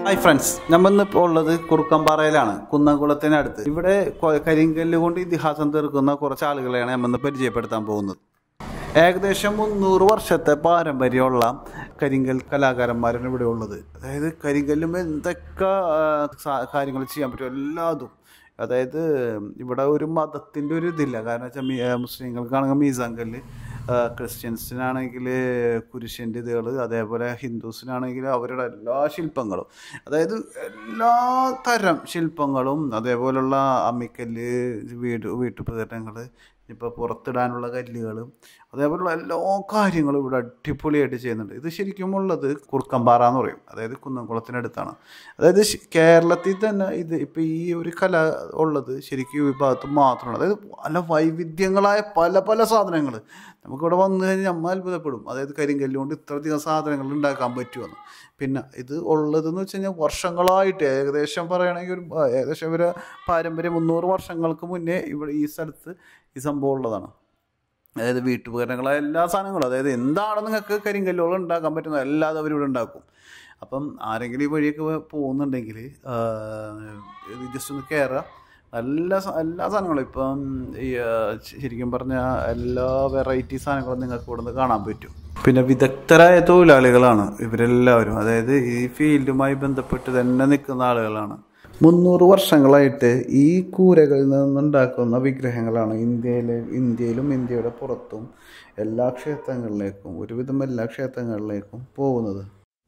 hi friends നമ്മൾ ഇപ്പോൾ ഉള്ളത് കുറുക്കമ്പാറയിലാണ് കുന്നംകുളത്തിനടുത്ത് ഇവിടെ കൊ- കരിങ്കല്ല് കൊണ്ട് ഇതിഹാസം തീർക്കുന്ന കുറച്ച് ആളുകളെയാണ് നമ്മൾ പരിചയപ്പെടുത്താൻ പോകുന്നത് ഏകദേശം മുന്നൂറ് വർഷത്തെ പാരമ്പര്യമുള്ള കരിങ്കൽ കലാകാരന്മാരാണ് ഇവിടെ ഉള്ളത് അതായത് കരിങ്കല്ലും എന്തൊക്കെ കാര്യങ്ങൾ ചെയ്യാൻ പറ്റും എല്ലാതും അതായത് ഇവിടെ ഒരു മതത്തിൻ്റെ ഒരു ഇതില്ല കാരണം വെച്ചാൽ മി- ഏ, മുസ്ലിങ്ങൾക്കാണെങ്കിൽ മീസാൻ കല്ല് ആ, ക്രിസ്ത്യൻസിനാണെങ്കിൽ കുരിശിൻ്റെ ഇതുകൾ അതേപോലെ ഹിന്ദുസിനാണെങ്കിൽ അവരുടെ എല്ലാ ശില്പങ്ങളും അതായത് എല്ലാ തരം ശില്പങ്ങളും അതേപോലുള്ള അമ്മിക്കല്ല് വീട് വീട്ടുപകരണങ്ങൾ ഇപ്പോൾ പുറത്തിടാനുള്ള കല്ലുകൾ അതേപോലുള്ള എല്ലാ കാര്യങ്ങളും ഇവിടെ അടിപൊളിയായിട്ട് ചെയ്യുന്നുണ്ട് ഇത് ശരിക്കും ഉള്ളത് കുറുക്കമ്പാറ എന്ന് പറയും അതായത് കുന്നംകുളത്തിനടുത്താണ് അതായത് ശ- കേരളത്തിൽ തന്നെ ഇത് ഇപ്പോൾ ഈ ഒരു കല ഉള്ളത് ശരിക്കും ഈ ഭാഗത്ത് മാത്രമാണ് അതായത് പല വൈവിധ്യങ്ങളായ പല പല സാധനങ്ങൾ നമുക്കിവിടെ വന്നു കഴിഞ്ഞാൽ നമ്മൾ അത്ഭുതപ്പെടും അതായത് കരിങ്കല്ല് കൊണ്ട് ഇത്രയധികം സാധനങ്ങൾ ഉണ്ടാക്കാൻ പറ്റുമെന്ന് പിന്നെ ഇത് ഉള്ളതെന്ന് വെച്ച് കഴിഞ്ഞാൽ വർഷങ്ങളായിട്ട് ഏകദേശം പറയുകയാണെങ്കിൽ ഒരു ആ, ഏകദേശം ഒരു പാരമ്പര്യം മുന്നൂറ് വർഷങ്ങൾക്ക് മുന്നേ ഇവിടെ ഈ സ്ഥലത്ത് ഈ സംഭവം ഉള്ളതാണ് അതായത് വീട്ടുപകരണങ്ങളായ എല്ലാ സാധനങ്ങളും അതായത് എന്താണ് നിങ്ങൾക്ക് കരിങ്കല്ലുകൾ ഉണ്ടാക്കാൻ പറ്റുന്നത് എല്ലാതും അവരിവിടെ ഉണ്ടാക്കും അപ്പം ആരെങ്കിലും ഈ വഴിയൊക്കെ പോകുന്നുണ്ടെങ്കിൽ ജസ്റ്റ് ഒന്ന് കയറുക എല്ലാ സ- എല്ലാ സാധനങ്ങളും ഇപ്പം ഈ ആ, ശരിക്കും പറഞ്ഞാൽ എല്ലാ വെറൈറ്റി സാധനങ്ങളും നിങ്ങൾക്ക് ഇവിടെ നിന്ന് കാണാൻ പറ്റും പിന്നെ വിദഗ്ധരായ തൊഴിലാളികളാണ് ഇവരെല്ലാവരും അതായത് ഈ ഫീൽഡുമായി ബന്ധപ്പെട്ട് തന്നെ നിൽക്കുന്ന ആളുകളാണ് മുന്നൂറ് വർഷങ്ങളായിട്ട് ഈ കൂരകളിൽ നിന്നുണ്ടാക്കുന്ന വിഗ്രഹങ്ങളാണ് ഇന്ത്യയിലെ ഇന്ത്യയിലും ഇന്ത്യയുടെ പുറത്തും എല്ലാ ക്ഷേത്രങ്ങളിലേക്കും ഒരുവിധം എല്ലാ ക്ഷേത്രങ്ങളിലേക്കും പോകുന്നത്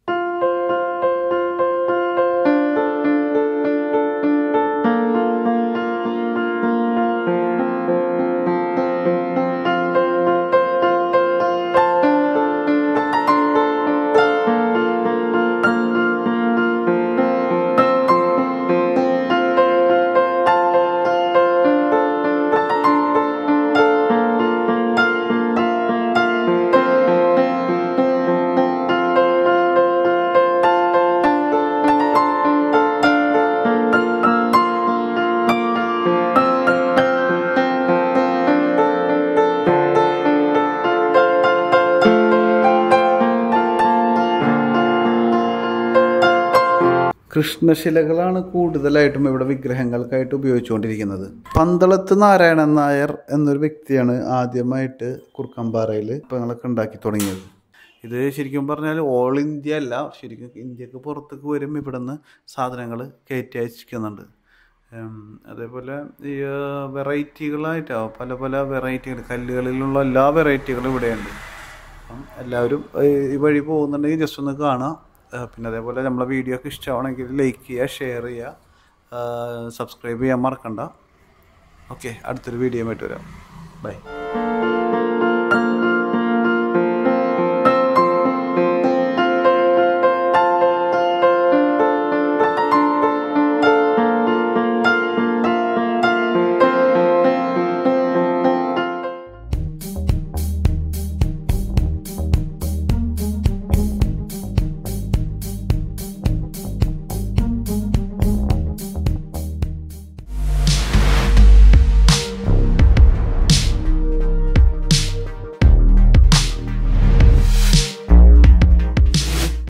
കൃഷ്ണശിലകളാണ് കൂടുതലായിട്ടും ഇവിടെ വിഗ്രഹങ്ങൾക്കായിട്ട് ഉപയോഗിച്ചുകൊണ്ടിരിക്കുന്നത് പന്തളത്ത് നാരായണൻ നായർ എന്നൊരു വ്യക്തിയാണ് ആദ്യമായിട്ട് കുറുക്കമ്പാറയിൽ ശില്പങ്ങളൊക്കെ ഉണ്ടാക്കി തുടങ്ങിയത് ഇത് ശരിക്കും പറഞ്ഞാൽ ഓൾ ഇന്ത്യ അല്ല ശരിക്കും ഇന്ത്യക്ക് പുറത്തേക്ക് വരും ഇവിടുന്ന് സാധനങ്ങൾ കയറ്റി അയച്ചിരിക്കുന്നുണ്ട് ഉം, അതേപോലെ ഈ വെറൈറ്റികളായിട്ടാണ് പല പല വെറൈറ്റികൾ കല്ലുകളിലുള്ള എല്ലാ വെറൈറ്റികളും ഇവിടെയുണ്ട് അപ്പം എല്ലാവരും ഈ ഈ വഴി പോകുന്നുണ്ടെങ്കിൽ ജസ്റ്റ് ഒന്ന് കാണാം ആ, പിന്നെ അതേപോലെ നമ്മളെ വീഡിയോ ഒക്കെ ഇഷ്ടമാണെങ്കിൽ ലൈക്ക് ചെയ്യുക ഷെയർ ചെയ്യുക സബ്സ്ക്രൈബ് ചെയ്യാൻ മറക്കണ്ട ഓക്കെ അടുത്തൊരു വീഡിയോ ആയിട്ട് വരാം ബൈ